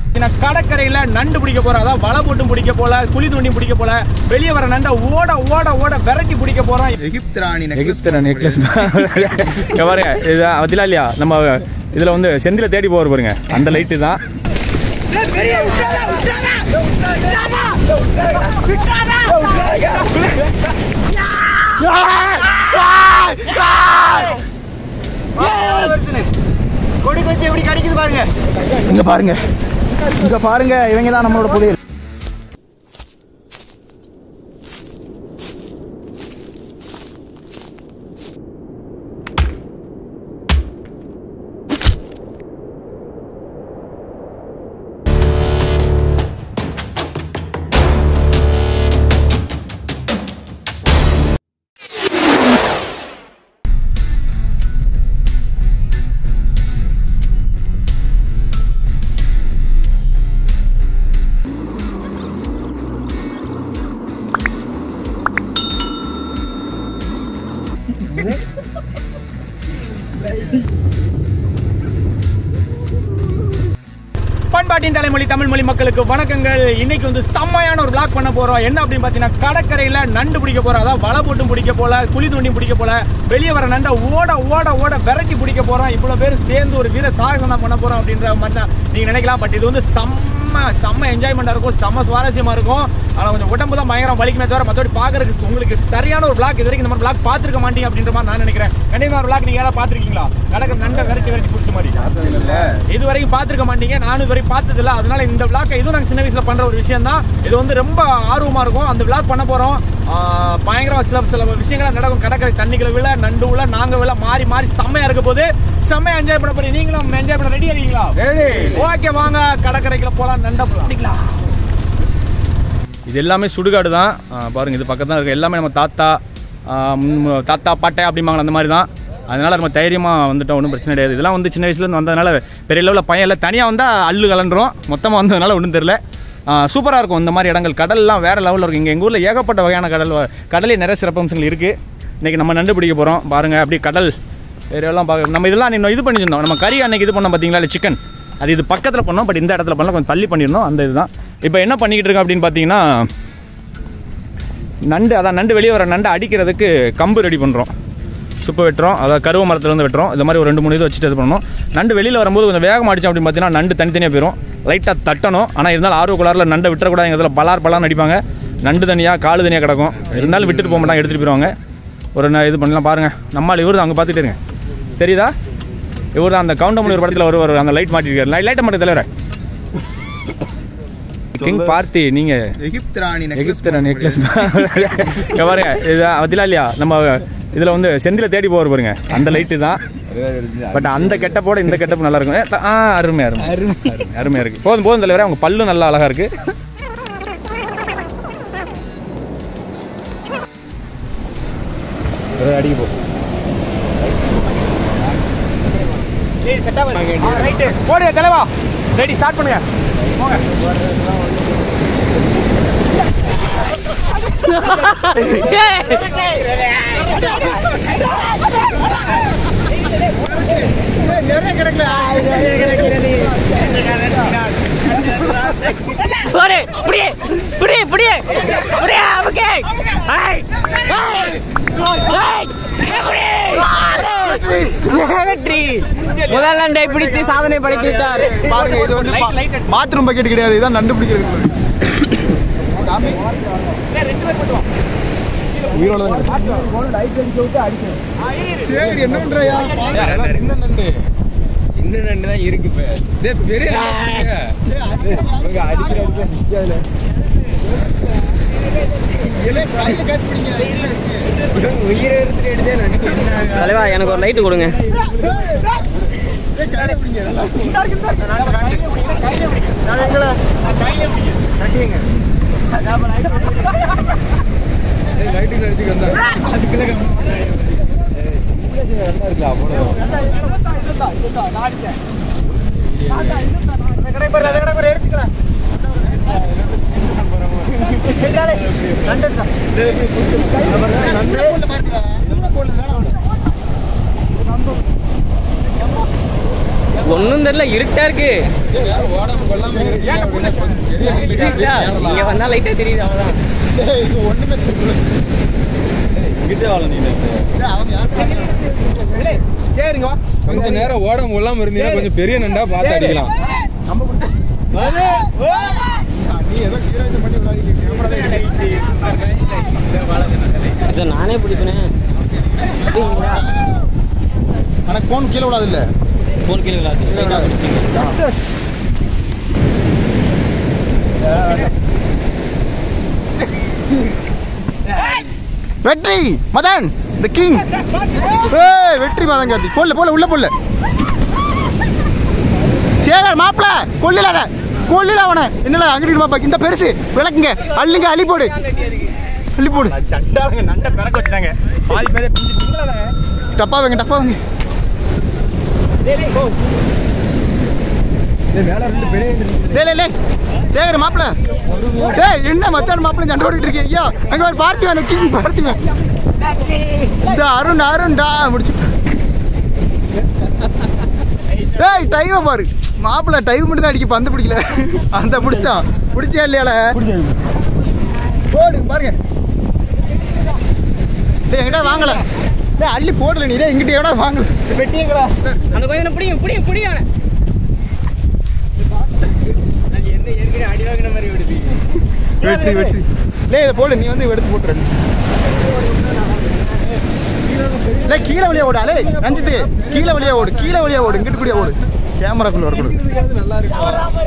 நான் கடற்கரையில நண்டு பிடிக்க போறோம் அதாவது வலை போட்டும் பிடிக்க போல குழி தோண்டி பிடிக்க போல வெளியே வர நண்டை ஓட ஓட ஓட விரட்டி பிடிக்க போறோம் எகிப்து ராணி எகிப்திர நெக்லஸ் பாருங்க இது அதிலா இல்லையா நம்ம இதுல வந்து செந்தில தேடி போவார் பாருங்க அந்த லைட்டு தான் கொடி வச்சு எப்படி கிடைக்குது பாருங்க இங்க பாருங்க இங்க பாருங்க இவங்க தான் நம்மளோட புதையல் பண்பாட்டின் தலைமொழி தமிழ் மொழி மக்களுக்கு வணக்கங்கள் இன்னைக்கு வந்து செம்மையான ஒரு vlog பண்ண போறோம் என்ன அப்படின்னு பாத்தீங்கன்னா கடற்கரையில நண்டு பிடிக்க போறோம் அதாவது வலை போட்டும் பிடிக்க போல குழி தோண்டி பிடிக்க போல வெளியே வர நண்டை ஓட ஓட ஓட விரட்டி பிடிக்க போறோம் இவ்வளவு பேர் சேர்ந்து ஒரு வீர சாகசம் தான் பண்ண போறோம் அப்படின்ற மாதிரி தான் நீங்க நினைக்கலாம் பட் இது வந்து செம்ம செம்ம என்ஜாய்மெண்டா இருக்கும் செம்ம சுவாரஸ்யமா இருக்கும் ஆனா கொஞ்சம் உடம்பு தான் பயங்கரம் வலிக்குமே தவிர மற்றபடி பாக்குறதுக்கு உங்களுக்கு சரியான ஒரு vlog இது வரைக்கும் இந்த மாதிரி vlog பார்த்திருக்க மாட்டீங்க அப்படின்ற மாதிரி நான் நினைக்கிறேன் கண்டிப்பா ஒரு vlog நீங்க யாராவது பார்த்திருக்கீங்களா கடற்கரை நண்டை விரட்டி விரட்டி பிடிச்ச மாதிரி இது வரைக்கும் பார்த்துருக்க மாட்டீங்க நானும் இது வரைக்கும் பார்த்தது இல்ல அதனால இந்த விளாக் இதுவும் நாங்கள் சின்ன வயசுல பண்ற ஒரு விஷயம் தான் இது வந்து ரொம்ப ஆர்வமா இருக்கும் அந்த விளாக் பண்ண போறோம் ஆஹ் பயங்கர சில சில விஷயங்கள் நடக்கும் கடற்கரை தண்ணிகளை விழ நண்டு விழ நாங்க விழ மாறி மாறி செம்மையா இருக்க போது செம்மையா என்ஜாய் பண்ண போறீங்க நீங்களும் என்ஜாய் பண்ண ரெடி இருக்கீங்களா ஓகே வாங்க கடற்கரைக்குள்ள போலாம் நண்டை பிடிக்கலாம் இது எல்லாமே சுடுகாடு தான் ஆஹ் பாருங்க இது பக்கத்துல இருக்க எல்லாமே நம்ம தாத்தா ஆஹ் முன் தாத்தா பாட்டை அப்படிம்பாங்க அந்த மாதிரி தான் அதனால நம்ம தைரியமாக வந்துட்டோம் ஒன்றும் பிரச்சனை கிடையாது இதெல்லாம் வந்து சின்ன வயசுலேருந்து வந்ததுனால பெரிய லெவலில் பையன் இல்லை தனியாக வந்தால் அள்ளு கலண்டுரும் மொத்தமாக வந்ததுனால ஒன்றும் தெரில சூப்பராக இருக்கும் இந்த மாதிரி இடங்கள் கடல்லாம் வேறு லெவலில் இருக்கும் இங்கே எங்கள் ஊரில் ஏகப்பட்ட வகையான கடல் வ- கடலே நிறைய சிறப்பம்சங்கள் இருக்குது இன்றைக்கி நம்ம நண்டு பிடிக்க போகிறோம் பாருங்கள் அப்படியே கடல் ஏரியாலாம் பார்க்க நம்ம இதெல்லாம் இன்னும் இது பண்ணியிருந்தோம் நம்ம கறி அன்னைக்கு இது பண்ணோம் பார்த்தீங்களா இல்லை சிக்கன் அது இது பக்கத்தில் பண்ணோம் பட் இந்த இடத்துல பண்ணலாம் கொஞ்சம் தள்ளி பண்ணியிருந்தோம் அந்த இதுதான் இப்போ என்ன பண்ணிக்கிட்டு இருக்கோம் அப்படின்னு பார்த்தீங்கன்னா நண்டு அதான் நண்டு வெளியே வர நண்டை அடிக்கிறதுக்கு கம்பு ரெடி பண்ணுறோம் சுப்பு வெட்டுறோம் அதாவது கருவ மரத்துலேருந்து வெட்டுறோம் இந்த மாதிரி ஒரு ரெண்டு மூணு இது வச்சுட்டு இது பண்ணணும் நண்டு வெளியில் வரும்போது கொஞ்சம் வேகம் அடிச்சோம் அப்படின்னு பார்த்தீங்கன்னா நண்டு தனித்தனியாக போயிடும் லைட்டாக தட்டணும் ஆனால் இருந்தாலும் ஆர்வ குளாரில் நண்டை விட்டுறக்கூடாது எங்கள் இதில் பலார் பலார்னு அடிப்பாங்க நண்டு தனியாக காலு தனியாக கிடக்கும் இருந்தாலும் விட்டுட்டு போக மாட்டாங்க எடுத்துகிட்டு போயிடுவாங்க ஒரு ந- இது பண்ணலாம் பாருங்கள் நம்மால் இவர் தான் அங்கே பார்த்துட்டு இருங்க தெரியுதா இவர் தான் அந்த கவுண்டமணி ஒரு படத்தில் வருவார் அந்த லைட் மாட்டிருக்காரு லைட்டை மட்டும் தலைவர கிங் பார்த்தி நீங்கள் எகிப்து ராணி எகிப்திர நெக்லஸ் பாருங்க இது அதிலா இல்லையா நம்ம இதுல வந்து செந்தில தேடி போவார் பாருங்க அந்த லைட்டு தான் பட் அந்த கெட்டப்போட இந்த கெட்டப் நல்லா இருக்கும் ஏ, த- ஆ அருமை அருமை அருமை அருமையா இருக்கு போதும் போதும் தலைவரே அவங்க பல்லு நல்லா அழகா இருக்கு அடிக்க போ போடுங்க தலைவா ரெடி ஸ்டார்ட் பண்ணுங்க போங்க போடு புடி புடி புடி புடி ஓகே ஹாய் ஹாய் வெற்றி முதல் நண்டை பிடித்து சாதனை படைத்து விட்டார் பாருங்க இது வந்து பாத்ரூம் பக்கெட் கிடையாது இதான் நண்டு பிடிக்கிறது காமி. உயிரோட தான் சரி என்ன பண்றியா சின்ன நண்டு தான் இருக்கு இப்ப இதே பெரிய நண்டு இவங்க அடிக்கிற அடிக்க நிக்காதுல இவங்க உயிரை எடுத்துட்டு எடுத்தே நண்டு தலைவா எனக்கு ஒரு லைட்டு கொடுங்க லைட்டுக்கு அடிச்சுக்கு வந்தாங்க அதுக்குள்ள இருக்கலாம் அவ்வளோ ஒன்றும் தெரியல இருட்டா இருக்கு ஓடாம கொள்ளாம இருக்கீங்க அப்படின்னா கொஞ்சம் பெரிய நண்டு இருட்டா இங்க வந்தா லைட்டா தெரியுது அவ்வளவுதான் சரிங்க வா. கொஞ்ச நேரம் ஓடாம கொள்ளாம இருந்தீங்கன்னா கொஞ்சம் பெரிய நண்டா பார்த்து அடிக்கலாம் இதை நானே பிடிப்பேனே ஆனால் கோன் கீழே விடாது இல்லை போன் கீழே விழாது வெற்றி மதன் த கிங் ஏய் வெற்றி மதன் கார்த்தி போடல போடல உள்ள போடல சேகர் மாப்பிள கொல்லில அத கொல்லில அவனை என்னடா அங்கிட்டு பாப்பா இந்த பெருசு விளக்குங்க அள்ளுங்க அள்ளி போடு அள்ளி போடு சண்டாங்க நண்டை பிறக்க வச்சுட்டாங்க பாதி பேரை பிஞ்சு திங்கலாதாங்க. டப்பா வைங்க டப்பா வைங்க டேய், டேய், போ. லே லே லே சேகர் மாப்பிள டேய் என்ன மச்சான் மாப்பிள சண்டை ஓடிட்டு இருக்கீங்க ஐயா அங்க ஒரு பார்த்திவன் கிங் பார்த்திவன் இந்த அருண் அருண்டா முடிச்சு டேய் டைவை பாரு மாப்பிள டைவ் மட்டும் தான் அடிக்க பந்து பிடிக்கல அந்த பிடிச்சிட்டான் பிடிச்சா இல்லையால போடு பாருங்க டேய் எங்கிட்ட வாங்கல டேய் அள்ளி போடல நீ டேய் எங்கிட்ட எவ்வளோ வாங்கல வெட்டியங்களா அந்த பையனை பிடிங்க பிடிங்க பிடிங்க அவனை அது எந்த ஏற்கனவே அடி வாங்கின மாதிரி விடுது வெற்றி வெற்றி லே இதை போடு நீ வந்து எடுத்து போட்டுரு லே கீழே வழியா ஓடு அலே ரஞ்சித்து கீழே வழியா ஓடு கீழே வழியா ஓடு இங்கிட்டு கூடிய ஓடு கேமராக்குள்ள வரக்கூடாது நல்லா இருக்கும்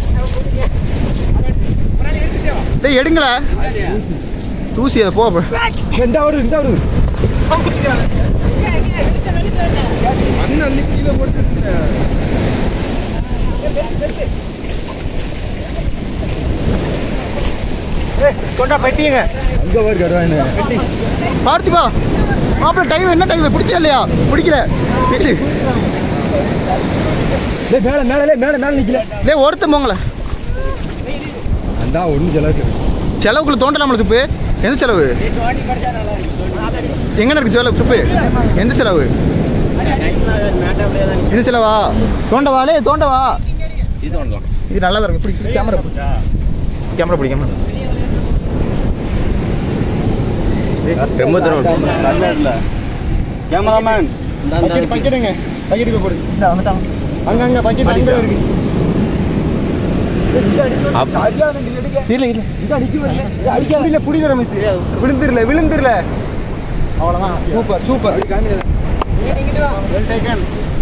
டேய் எடுங்களா தூசி அதை போ அப்ப. மண் அள்ளி கீழே போட்டு கொண்டா பெட்டியுங்க அங்க பாரு கருவாயின பார்த்திபா மாப்பிள்ள டைவ் என்ன டைவ் பிடிச்சா இல்லையா பிடிக்கல வெயிலு மேல மேல மேல மேல நிக்கல லே ஒருத்தன் போங்களே அந்த ஒண்ணு செலவு செலவுக்குள்ள தோண்டலாமல துப்பு எந்த செலவு எங்கன இருக்கு செலவு துப்பு எந்த செலவு இது செலவா தோண்டவா லே தோண்டவா இது ஒண்ணலாம் இது நல்லா தான் இருக்கு பிடி கேமரா கேமரா பிடி கேமரா ரொம்ப தூரம் கேமராமேன் பக்கெட் பக்கெட்டுங்க பக்கெட்டுக்கு போடு இந்த வந்துட்டாங்க அங்க அங்க பக்கெட் அங்க இருக்கு இல்ல இல்ல இது அடிக்க அடிக்க இல்ல புடிக்கிற மிஸ் விழுந்துருல விழுந்துருல அவ்வளவுதான் சூப்பர் சூப்பர் வெல் டேக்கன்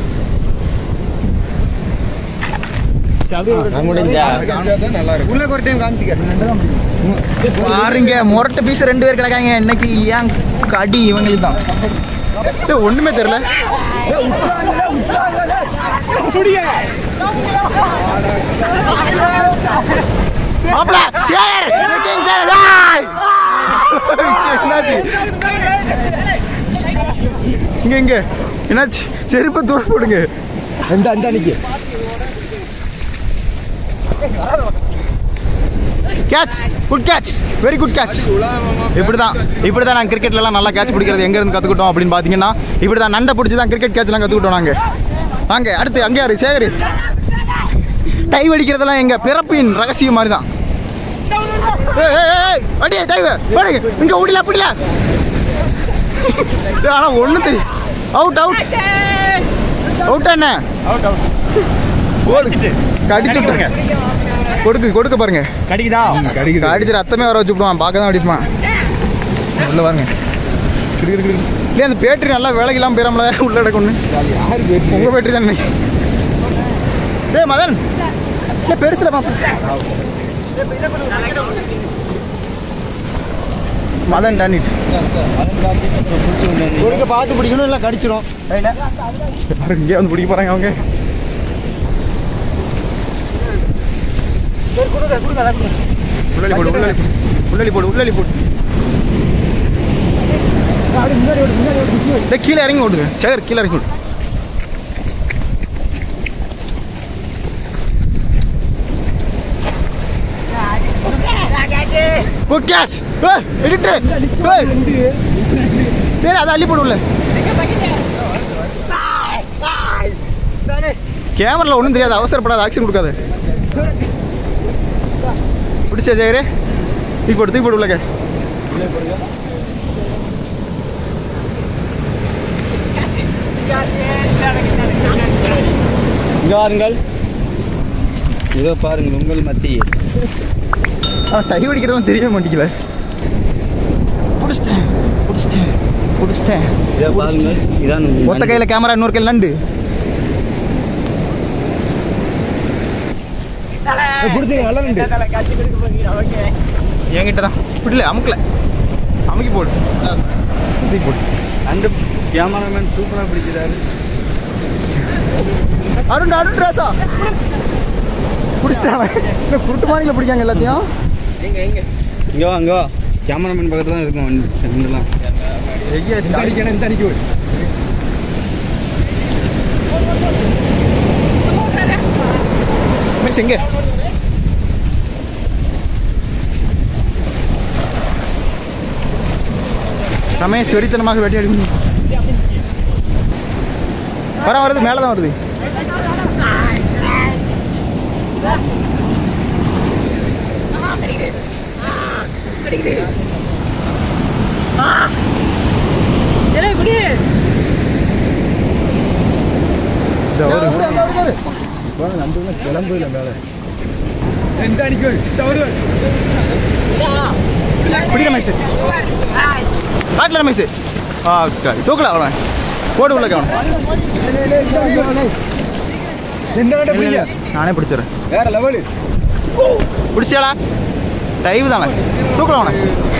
தான் நல்லா இருக்கும் உள்ள ஒரு டைம் காமிச்சிக்க பாருங்க முரட்ட பீஸ் ரெண்டு பேர் கிடக்காங்க இன்னைக்கு ஏன் கடி இவங்களுக்கு தான் டேய், ஒண்ணுமே தெரியல மாப்பிள சேர் கிங் சேர் ஏய்! என்னாச்சு இங்க இங்க என்னாச்சு செருப்பை தூர போடுங்க அந்த அந்த நிக்க catch good catch very good catch இப்படி தான் இப்படி தான் நாங்கள் கிரிக்கெட்லலாம் நல்லா கேட்ச் பிடிக்கிறது எங்கேருந்து கற்றுக்கிட்டோம் அப்படின்னு பார்த்தீங்கன்னா இப்படி தான் நண்டை பிடிச்சி தான் கிரிக்கெட் கேட்ச்லாம் கற்றுக்கிட்டோம் நாங்கள் வாங்க அடுத்து அங்கே யாரு சேகர் டைவ் அடிக்கிறதெல்லாம் எங்கள் பிறப்பின் ரகசியம் மாதிரி தான் ஏய், ஏய், ஏய், அடியே டைவ் போடுங்க இங்கே ஓடில அப்படில ஆனால் ஒன்றும் தெரியும் அவுட் அவுட் அவுட் என்ன ஓடு கடிச்சு விட்டுருங்க கொடுக்கு கொடுக்க பாருங்க கடிக்குதா கடிக்குது அடிச்சு ரத்தமே வர வச்சு விடுவான் பார்க்க தான் அடிப்பான் உள்ள பாருங்க கிடு, கிடு, கிடு. இல்லையா அந்த பேட்டரி நல்லா வேலைக்கெல்லாம் போயிடாமல உள்ள இடக்கு ஒன்று உங்க பேட்டரி தானே டேய் மதன் இல்லை பெருசுல பாப்பா மதன் டானிட் கொடுக்க பார்த்து பிடிக்கணும் இல்லை கடிச்சிடும் பாருங்க இங்கே வந்து பிடிக்க போறாங்க அவங்க உள்ளாலி போடு உள்ளாலி போடு உள்ளாலி போடு உள்ளாலி போடு டேய், கீழே இறங்கி ஓடுங்க சேகர் கீழே இறங்கி ஓடு குட் கேஷ் எடிட்டர் சரி அதை அள்ளி போடு உள்ள கேமரால ஒன்றும் தெரியாது அவசரப்படாத ஆக்ஷன் கொடுக்காத பிடிச்சா ஜெயரே தூக்கி போட்டு தூக்கி போட்டு உள்ளக்க இங்கே வாருங்கள் இதோ பாருங்கள் உங்கள் மத்தியில் அவன் டை அடிக்கிறதுலாம் தெரியவே மாட்டேங்கல பிடிச்சிட்டேன் பிடிச்சிட்டேன் பிடிச்சிட்டேன் இதோ பாருங்கள் இதான் உங்கள் ஒத்த கையில் கேமரா இன்னொரு கையில் நண்டு கொடுத்தீங்க நல்ல நண்டு என்கிட்ட தான் பிடில அமுக்கல அமுக்கி போடு தூக்கி போடு நண்டு கேமராமேன் சூப்பராக பிடிக்கிறாரு அருண் அருண் ராசா பிடிச்சிட்டான் அவன். இந்த குருட்டு மாநில பிடிக்காங்க எல்லாத்தையும் இங்கே வா இங்கே வா கேமராமேன் பக்கத்தில் தான் இருக்கும் வண்டி ரெண்டுலாம் அடிக்கணும் இந்த அடிக்க மிஸ் எங்க ரமேஷ் வெறித்தனமாக வேட்டையாடி வர வருது மேலே தான் வருது ஏலே இப்படி இதோ வருது எந்த அடிக்கும் தவறு பிடிக்க ரமேஷ் காட்டில் ரமேஷ் ஆ தூக்கல அவன் போடு உள்ள கவனம் எந்த நண்டை பிடிக்க நானே பிடிச்சிடுறேன் வேற லெவலு பிடிச்சாளா டைவ் தானே தூக்கலாம் அவனை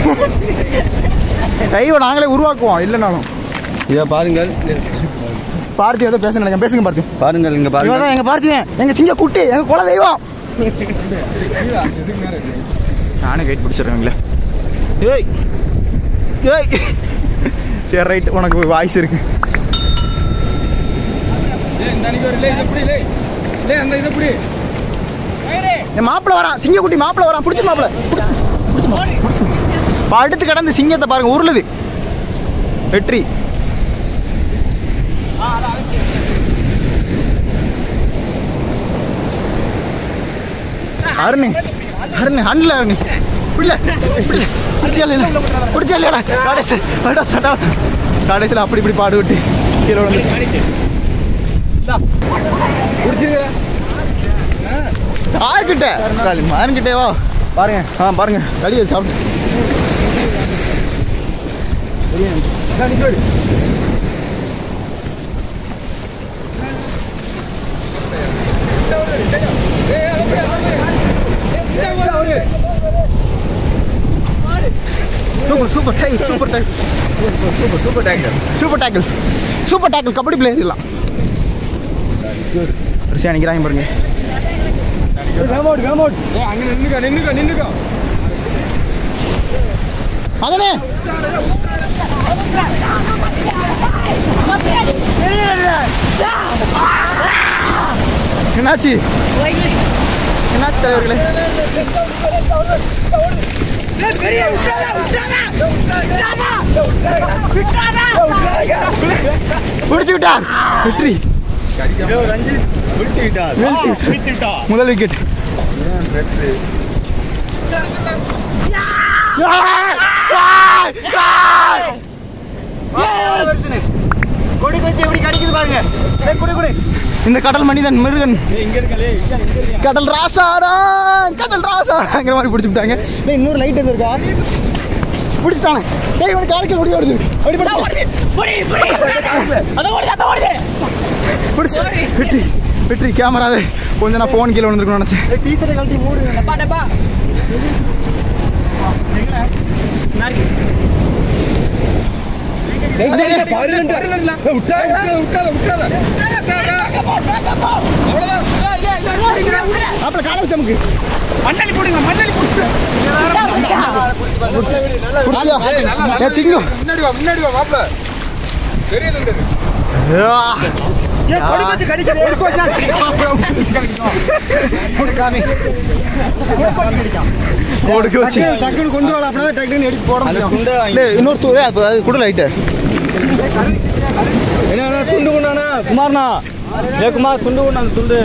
டைவை நாங்களே உருவாக்குவோம் இல்லைனாலும் இதோ பாருங்கள் பார்த்தி ஏதோ பேச நினைக்கிறேன் பேசுங்க பார்த்தி பாருங்கள் இங்கே இவன் பாருங்கள் தான் எங்கள் பார்த்தியன் எங்கள் சிங்க குட்டி எங்கள் குல தெய்வம் நானே கைட் பிடிச்சிடுறேன் ஏய் ஏய் சரி ரைட் உனக்கு வாய்ஸ் இருக்கு இந்த அன்னைக்கு ஒரு இதை பிடி லே லே அந்த இதை பிடி என் மாப்பிள்ள வரான் சிங்க குட்டி மாப்பிள்ள வரான் பிடிச்சி மாப்பிள்ள பிடிச்சி பிடிச்சி மாப்பிள்ள, பிடிச்சி இப்போ அடுத்து கடந்து சிங்கத்தை பாருங்க உருளுது வெற்றி அருண் அருண் ஹண்ட்ல அருண் பிடில பிடில பிடிச்சா இல்லையா பிடிச்சா இல்லையாடா கடைசி அடா சட்டா கடைசியில் அப்படி இப்படி பாடு விட்டு கீழே வந்து யார்கிட்ட மாறன்கிட்டே வா பாருங்க ஆ பாருங்க களி சாப்பிட்டு super super take super take super super tackle super tackle super tackle kabaddi player எல்லாம் ரிஷா நிற்கிறாங்க பாருங்க ஏ அங்க நின்னுக்கோ நின்னுக்கோ நின்னுக்கோ அதனே என்னாச்சு என்னாச்சு தலைவர்களே பிடிச்சு விட்டார் வெற்றி வீழ்த்தி விட்டார். முதல் விக்கெட் கொடி வச்சு எப்படி கடிக்குது பாருங்க டேய், குடு குடு இந்த கடல் மனிதன் மிருகன் கடல் ராசாடா கடல் ராசாங்கிற மாதிரி பிடிச்சு விட்டாங்க டேய், இன்னொரு லைட் எது இருக்கா பிடிச்சிட்டானே டேய் இவனுக்கு காலைக்கு ஓடி ஓடுது ஓடி புடி புடி அத ஓடுது அத ஓடுது பிடிச்சி வெற்றி வெற்றி கேமராவே கொஞ்சம் நான் ஃபோன் கீழே விழுந்துருக்கணும்னு நினச்சேன் டீசர்ட்டை கழட்டி மூடு டப்பா டப்பா விட்டாத விட்டாத விட்டாத அப்பல காலை வச்சு நமக்கு மண்ணலி போடுங்க மண்ணலி போடுங்க பிடிச்சியா ஏ சிங்கம் முன்னாடி வா முன்னாடி வா மாப்பிள பெரிய நண்டு ஏன் கொடி வச்சு ஓடுக்கு வச்சு டக்குனு கொண்டு வரலாம் அப்படின்னா டக்குனு எடுத்து போட முடியும் டேய், இன்னொரு தூ ஏய், அது அது குடு லைட்டு என்ன துண்டு கொண்டானா குமார்ண்ணா ஜெயக்குமார் துண்டு கொண்டு அந்த துண்டு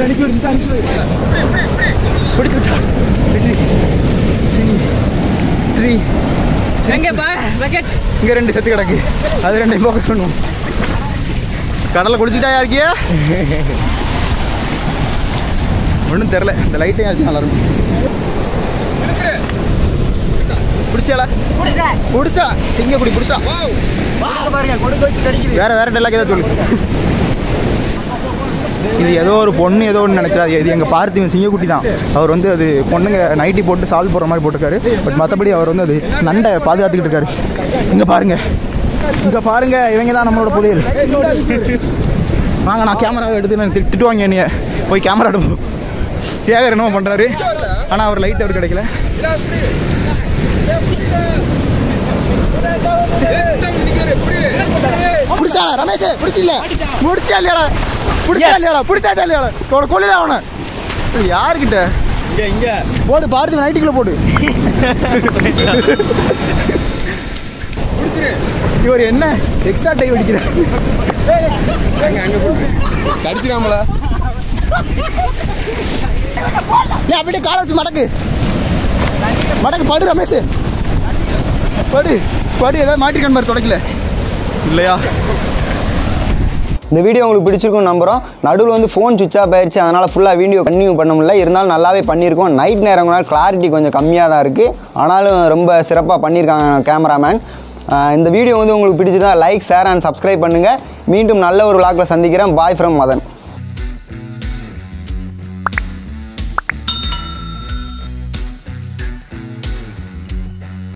பிடிச்சு விட்டா த்ரீ எங்கப்பா பக்கெட் இங்கே ரெண்டு செத்து கிடக்கு அது ரெண்டையும் ஃபோக்கஸ் பண்ணுவோம் கடலை குடிச்சிட்டா யாருக்கியா ஒன்றும் தெரில இந்த லைட்டையும் ஆச்சு நல்லா இருக்கும் பிடிச்சாளா பிடிச்சா சிங்க குடி பிடிச்சா வேற வேற டெல்லாக் ஏதாவது சொல்லு இது ஏதோ ஒரு பொண்ணு ஏதோ ஒன்று நினைச்சாரு இது எங்கள் பார்த்திவன் சிங்கக்குட்டி தான் அவர் வந்து அது பொண்ணுங்க நைட்டி போட்டு சால் போடுற மாதிரி போட்டிருக்காரு பட் மற்றபடி அவர் வந்து அது நண்டை பாதுகாத்துக்கிட்டு இருக்காரு இங்கே பாருங்க இங்கே பாருங்க இவங்க தான் நம்மளோட புதையல் வாங்க நான் கேமராவை எடுத்து நான் திட்டு- திட்டுவாங்க என்னைய போய் கேமரா எடுப்போம் சேகர் என்னமோ பண்ணுறாரு ஆனால் அவர் லைட் அவர் கிடைக்கல பிடிச்சா ரமேஷ் பிடிச்சில்ல பிடிச்சா இல்லையாடா பிடிச்சா இல்லையாடா பிடிச்சா இல்லையாடா உன கொள்ளல அவனை இது யாருக்கிட்ட இங்கே இங்கே போடு பாரதி நைட்டுக்குள்ள போடு இவர் என்ன எக்ஸ்ட்ரா டைம் அடிக்கிறார் அங்க அங்க போட்டு கடிச்சிடாமல நீ அப்படியே காலை வச்சு மடக்கு மடக்கு படு ரமேஷ் படு படு ஏதாவது மாட்டிருக்கான் பாரு தொடக்கல இல்லையா இந்த வீடியோ உங்களுக்கு பிடிச்சிருக்கும் நம்புகிறோம் நடுவில் வந்து ஃபோன் சுவிச் ஆஃப் ஆயிடுச்சு அதனால் ஃபுல்லாக வீடியோ கன்டினியூ பண்ண முடியல இருந்தாலும் நல்லாவே பண்ணியிருக்கோம் நைட் நேரங்களால் கிளாரிட்டி கொஞ்சம் கம்மியாக தான் இருக்குது ஆனாலும் ரொம்ப சிறப்பாக பண்ணியிருக்காங்க கேமராமேன் இந்த வீடியோ வந்து உங்களுக்கு பிடிச்சிருந்தா லைக் ஷேர் அண்ட் சப்ஸ்கிரைப் பண்ணுங்கள் மீண்டும் நல்ல ஒரு vlogல சந்திக்கிறேன் பாய் ஃப்ரம் மதன்